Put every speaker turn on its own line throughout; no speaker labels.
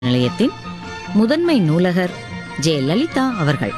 நிலையத்தின் முதன்மை நூலகர் ஜே லலிதா அவர்கள்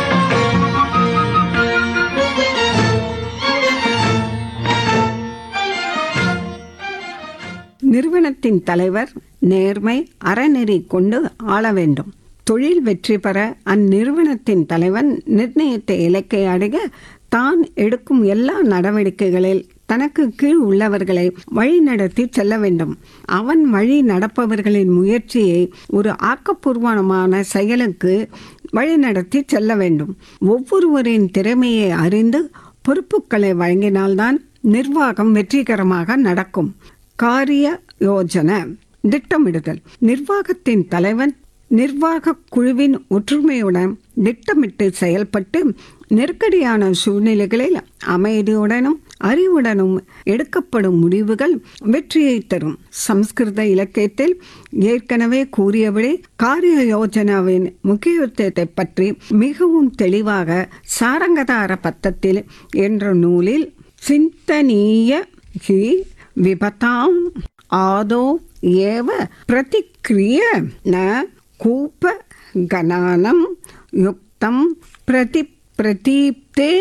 நிறுவனத்தின் தலைவர் நேர்மை அறநெறி கொண்டு ஆள வேண்டும் தொழில் வெற்றி பெற அந்நிறுவனத்தின் தலைவன் நிர்ணயித்த இலக்கை அடைய தான் எடுக்கும் எல்லா நடவடிக்கைகளில் தனக்கு கீழ் உள்ளவர்களை வழிநடத்தி செல்ல வேண்டும் அவன் வழி நடப்பவர்களின் முயற்சியை ஒரு ஆக்கப்பூர்வமான செயலுக்கு வழிநடத்தி செல்ல வேண்டும் ஒவ்வொருவரின் திறமையை அறிந்து பொறுப்புகளை வழங்கினால்தான் நிர்வாகம் வெற்றிகரமாக நடக்கும் காரிய யோஜன திட்டமிடுதல் நிர்வாகத்தின் தலைவன் நிர்வாக குழுவின் ஒற்றுமையுடன் திட்டமிட்டு செயல்பட்டு நெருக்கடியான சூழ்நிலைகளில் அமைதியுடனும் அறிவுடனும் எடுக்கப்படும் முடிவுகள் வெற்றியை தரும் சம்ஸ்கிருத இலக்கியத்தில் ஏற்கனவே கூறியபடி காரிய யோஜனாவின் முக்கியத்துவத்தை பற்றி மிகவும் தெளிவாக சாரங்கதார பத்தத்தில் என்ற நூலில் சிந்தனீய ஹி விபதாம் ஆதோ ஏவ பிரதிக்ரிய ந கூப கணானம் யுக்தம் பிரதி பிரதீப்தே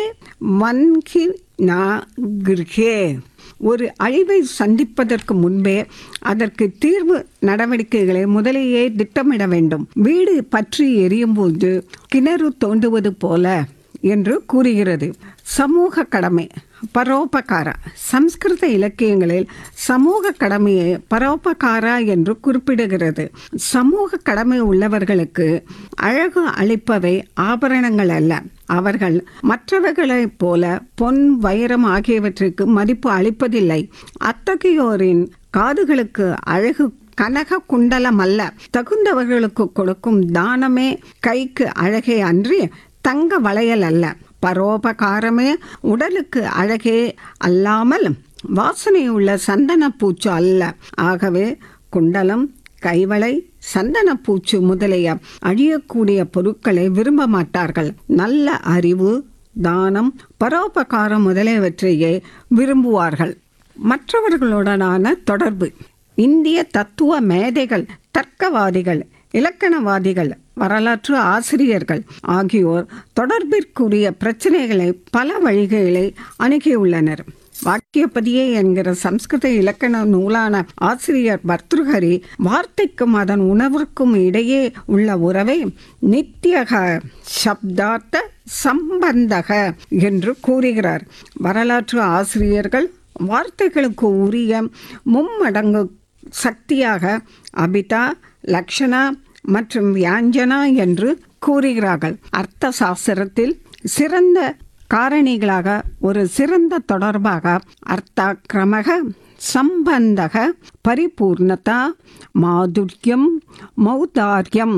வன்கி நா கிருஹே ஒரு அழிவை சந்திப்பதற்கு முன்பே அதற்கு தீர்வு நடவடிக்கைகளை முதலேயே திட்டமிட வேண்டும் வீடு பற்றி எரியும் போது கிணறு தோண்டுவது போல என்று கூறுகிறது சமூக கடமை பரோபகாரா சம்ஸ்கிருத இலக்கியங்களில் சமூக கடமையை பரோபகாரா என்று குறிப்பிடுகிறது சமூக கடமை உள்ளவர்களுக்கு அழகு அளிப்பவை ஆபரணங்கள் அல்ல அவர்கள் மற்றவர்களைப் போல பொன் வைரம் ஆகியவற்றுக்கு மதிப்பு அளிப்பதில்லை அத்தகையோரின் காதுகளுக்கு அழகு கனக குண்டலம் அல்ல தகுந்தவர்களுக்கு கொடுக்கும் தானமே கைக்கு அழகே அன்றி தங்க வளையல் அல்ல பரோபகாரமே உடலுக்கு அழகே அல்லாமல் வாசனையுள்ள சந்தன பூச்சு அல்ல ஆகவே குண்டலம் கைவளை சந்தன பூச்சு முதலிய அழியக்கூடிய பொருட்களை விரும்ப மாட்டார்கள் நல்ல அறிவு தானம் பரோபகாரம் முதலியவற்றையே விரும்புவார்கள் மற்றவர்களுடனான தொடர்பு இந்திய தத்துவ மேதைகள் தர்க்கவாதிகள் இலக்கணவாதிகள் வரலாற்று ஆசிரியர்கள் ஆகியோர் தொடர்பிற்குரிய பிரச்சனைகளை பல வழிகளை அணுகியுள்ளனர் வாக்கியப்பதியே என்கிற சம்ஸ்கிருத இலக்கண நூலான ஆசிரியர் பர்துகரி வார்த்தைக்கும் அதன் உணர்வுக்கும் இடையே உள்ள உறவை நித்தியக சப்தார்த்த சம்பந்தக என்று கூறுகிறார் வரலாற்று ஆசிரியர்கள் வார்த்தைகளுக்கு உரிய மும்மடங்கு சக்தியாக அபிதா லக்ஷணா மற்றும் வியாஞ்சனா என்று கூறுகிறார்கள் அர்த்த சாஸ்திரத்தில் சிறந்த காரணிகளாக ஒரு சிறந்த தொடர்பாக அர்த்தாக்கிரமக சம்பந்தக பரிபூர்ணதா மாதுர்யம் மௌதாரியம்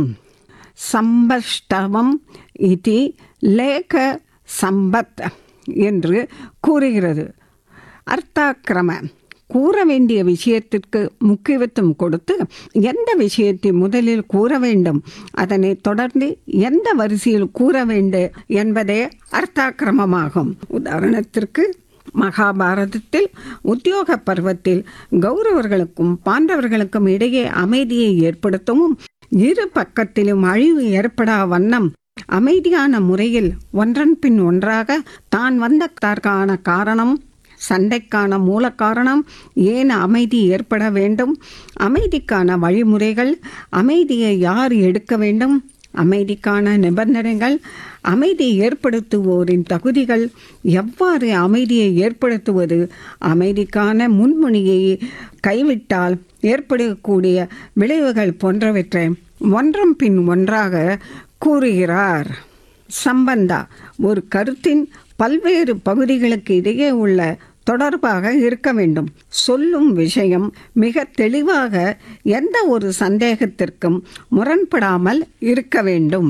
சம்பஷ்டவம் இது லேக சம்பத் என்று கூறுகிறது அர்த்தாக்கிரம கூற வேண்டிய விஷயத்திற்கு முக்கியத்துவம் கொடுத்து எந்த விஷயத்தை முதலில் கூற வேண்டும் அதனை தொடர்ந்து எந்த வரிசையில் கூற வேண்டும் என்பதே அர்த்தாக்கிரமமாகும் உதாரணத்திற்கு மகாபாரதத்தில் உத்தியோக பருவத்தில் கௌரவர்களுக்கும் பாண்டவர்களுக்கும் இடையே அமைதியை ஏற்படுத்தவும் இரு பக்கத்திலும் அழிவு ஏற்படா வண்ணம் அமைதியான முறையில் ஒன்றன் பின் ஒன்றாக தான் வந்ததற்கான காரணம் சண்டைக்கான மூல காரணம் ஏன் அமைதி ஏற்பட வேண்டும் அமைதிக்கான வழிமுறைகள் அமைதியை யார் எடுக்க வேண்டும் அமைதிக்கான நிபந்தனைகள் அமைதி ஏற்படுத்துவோரின் தகுதிகள் எவ்வாறு அமைதியை ஏற்படுத்துவது அமைதிக்கான முன்மொழியை கைவிட்டால் ஏற்படக்கூடிய விளைவுகள் போன்றவற்றை ஒன்றன் பின் ஒன்றாக கூறுகிறார் சம்பந்தா ஒரு கருத்தின் பல்வேறு பகுதிகளுக்கு இடையே உள்ள தொடர்பாக இருக்க வேண்டும் சொல்லும் விஷயம் மிக தெளிவாக எந்த ஒரு சந்தேகத்திற்கும் முரண்படாமல் இருக்க வேண்டும்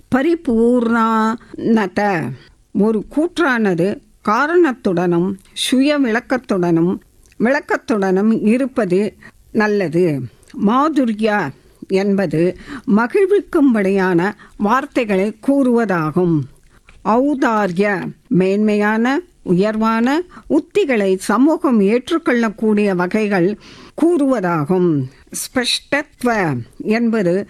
பரிபூர்ணத ஒரு கூற்றானது காரணத்துடனும் சுய விளக்கத்துடனும் விளக்கத்துடனும் இருப்பது நல்லது மாதுர்யா என்பது மகிழ்விக்கும்படியான வார்த்தைகளை கூறுவதாகும் ஔதார்ய மேன்மையான உயர்வான உத்திகளை சமூகம் ஏற்றுக்கொள்ளக்கூடிய வகைகள் கூறுவதாகும் ஸ்பஷ்டத்வ என்பது